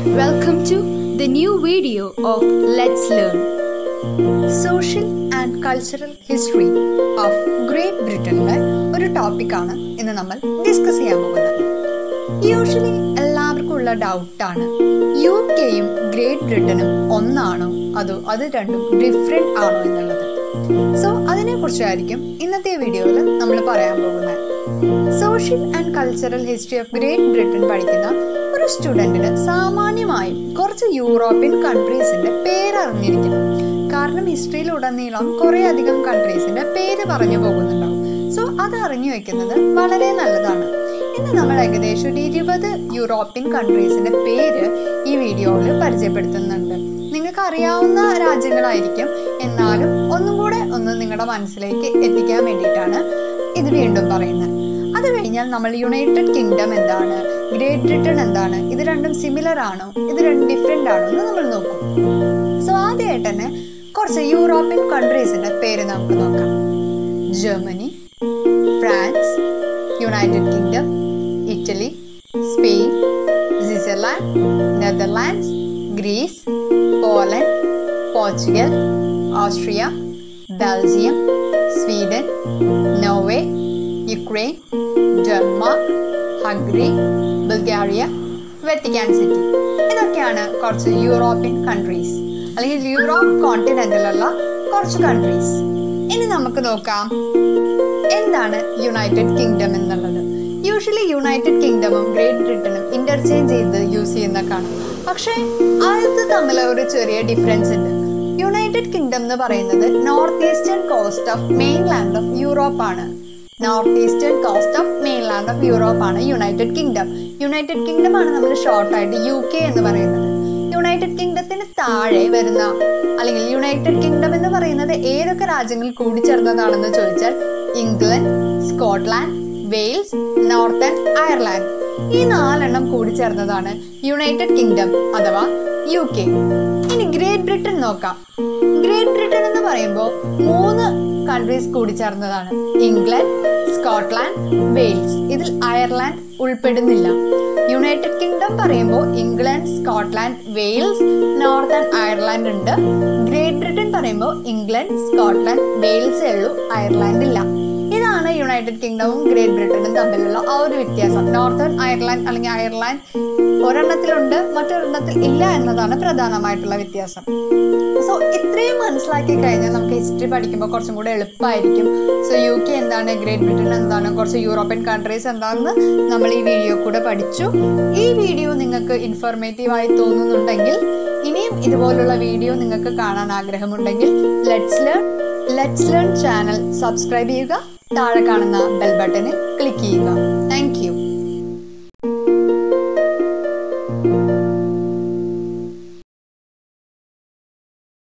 Welcome to the new video of Let's Learn. Social and cultural history of Great ബ്രിട്ടനിലെ ഒരു ടോപ്പിക്കാണ് ഇന്ന് നമ്മൾ ഡിസ്കസ് ചെയ്യാൻ പോകുന്നത് യൂഷ്വലി എല്ലാവർക്കും ഉള്ള ഡൗട്ടാണ് യു കെയും ഗ്രേറ്റ് ബ്രിട്ടനും ഒന്നാണോ അതോ അത് രണ്ടും ഡിഫറെൻ്റ് ആണോ എന്നുള്ളത് സോ അതിനെക്കുറിച്ചായിരിക്കും ഇന്നത്തെ വീഡിയോയിൽ നമ്മൾ പറയാൻ പോകുന്നത് social and cultural history of Great Britain പഠിക്കുന്ന ഒരു സ്റ്റുഡൻറ്റിന് സാമാന്യമായും കുറച്ച് യൂറോപ്യൻ കൺട്രീസിൻ്റെ പേരറിഞ്ഞിരിക്കണം കാരണം ഹിസ്റ്ററിയിലുടനീളം കുറേ അധികം കൺട്രീസിൻ്റെ പേര് പറഞ്ഞു പോകുന്നുണ്ടാവും സോ അത് അറിഞ്ഞു വെക്കുന്നത് വളരെ നല്ലതാണ് ഇന്ന് നമ്മൾ ഏകദേശം ഒരു ഇരുപത് യൂറോപ്യൻ കൺട്രീസിൻ്റെ പേര് ഈ വീഡിയോയിൽ പരിചയപ്പെടുത്തുന്നുണ്ട് നിങ്ങൾക്ക് അറിയാവുന്ന രാജ്യങ്ങളായിരിക്കും എന്നാലും ഒന്നും കൂടെ ഒന്ന് നിങ്ങളുടെ മനസ്സിലേക്ക് എത്തിക്കാൻ വേണ്ടിയിട്ടാണ് ഇത് വീണ്ടും പറയുന്നത് അത് കഴിഞ്ഞാൽ നമ്മൾ യുണൈറ്റഡ് കിങ്ഡം എന്താണ് ഗ്രേറ്റ് ബ്രിട്ടൻ എന്താണ് ഇത് രണ്ടും സിമിലർ ആണോ ഇത് രണ്ടും ഡിഫറെൻ്റ് ആണോ എന്ന് നമ്മൾ നോക്കും സോ ആദ്യമായിട്ട് തന്നെ കുറച്ച് യൂറോപ്യൻ കൺട്രീസിൻ്റെ പേര് നമുക്ക് നോക്കാം Germany France United Kingdom Italy Spain Switzerland Netherlands Greece Poland Portugal Austria Belgium Sweden Norway Ukraine Denmark Hungary Bulgaria Vatican City ഇതൊക്കെയാണ് കുറച്ച് യൂറോപ്യൻ കൺട്രീസ് അല്ലെങ്കിൽ യൂറോപ്പ് കോണ്ടിനെന്റിലുള്ള കുറച്ച് കൺട്രീസ് ഇനി നമുക്ക് നോക്കാം എന്താണ് യുണൈറ്റഡ് കിങ്ഡം എന്നുള്ളത് യൂഷ്വലി യുണൈറ്റഡ് കിങ്ഡമും ഗ്രേറ്റ് ബ്രിട്ടനും ഇന്റർചേഞ്ച് ചെയ്ത് യൂസ് ചെയ്യുന്ന കാണും പക്ഷേ അത് തമ്മിൽ ഒരു ചെറിയ ഡിഫറൻസ് ഉണ്ട് യുണൈറ്റഡ് കിങ്ഡം എന്ന് പറയുന്നത് north eastern coast of mainland of Europe ആണ് north eastern coast of mainland of Europe ആണ് യുണൈറ്റഡ് കിങ്ഡം യുണൈറ്റഡ് കിങ്ഡം ആണ് നമ്മൾ ഷോർട്ടായിട്ട് യു കെ എന്ന് പറയുന്നത് യുണൈറ്റഡ് കിങ്ഡത്തിന് താഴെ വരുന്ന അല്ലെങ്കിൽ യുണൈറ്റഡ് കിങ്ഡം എന്ന് പറയുന്നത് ഏതൊക്കെ രാജ്യങ്ങൾ കൂടിച്ചേർന്നതാണെന്ന് ചോദിച്ചാൽ England Scotland Wales Northern Ireland ഈ നാലെണ്ണം കൂടിച്ചേർന്നതാണ് യുണൈറ്റഡ് കിങ്ഡം അഥവാ യു കെ ഇനി ഗ്രേറ്റ് ബ്രിട്ടൻ നോക്കാം ഗ്രേറ്റ് ബ്രിട്ടൻ എന്ന് പറയുമ്പോൾ മൂന്ന് കൺട്രീസ് കൂടിച്ചേർന്നതാണ് ഇംഗ്ലണ്ട് സ്കോട്ട്ലാൻഡ് വെയിൽസ് ഇതിൽ അയർലാൻഡ് ഉൾപ്പെടുന്നില്ല യുണൈറ്റഡ് കിങ്ഡം പറയുമ്പോൾ England Scotland Wales Northern Ireland ഉണ്ട് ഗ്രേറ്റ് ബ്രിട്ടൻ പറയുമ്പോൾ ഇംഗ്ലണ്ട് സ്കോട്ട്ലാൻഡ് വെയിൽസേ ഉള്ളൂ അയർലാൻഡ് ഇല്ല ഇതാണ് യുണൈറ്റഡ് കിങ്ഡവും ഗ്രേറ്റ് ബ്രിട്ടനും തമ്മിലുള്ള ആ ഒരു വ്യത്യാസം നോർത്തേൺ അയർലാൻഡ് അല്ലെങ്കിൽ അയർലാൻഡ് ഒരെണ്ണത്തിലുണ്ട് മറ്റൊരെണ്ണത്തിൽ ഇല്ല എന്നതാണ് പ്രധാനമായിട്ടുള്ള വ്യത്യാസം സോ ഇത്രയും മനസ്സിലാക്കി കഴിഞ്ഞാൽ നമുക്ക് ഹിസ്റ്ററി പഠിക്കുമ്പോൾ കുറച്ചും കൂടെ എളുപ്പമായിരിക്കും സോ യു കെ എന്താണ് ഗ്രേറ്റ് ബ്രിട്ടൻ എന്താണ് കുറച്ച് യൂറോപ്യൻ കൺട്രീസ് എന്താണെന്ന് നമ്മൾ ഈ വീഡിയോ കൂടെ പഠിച്ചു ഈ വീഡിയോ നിങ്ങൾക്ക് ഇൻഫോർമേറ്റീവായി തോന്നുന്നുണ്ടെങ്കിൽ ഇനിയും ഇതുപോലുള്ള വീഡിയോ നിങ്ങൾക്ക് കാണാൻ ആഗ്രഹമുണ്ടെങ്കിൽ Let's Learn Let's Learn channel subscribe ചെയ്യുക താഴെ കാണുന്ന ബെൽ ബട്ടണിൽ ക്ലിക്ക് ചെയ്യുക താങ്ക് യു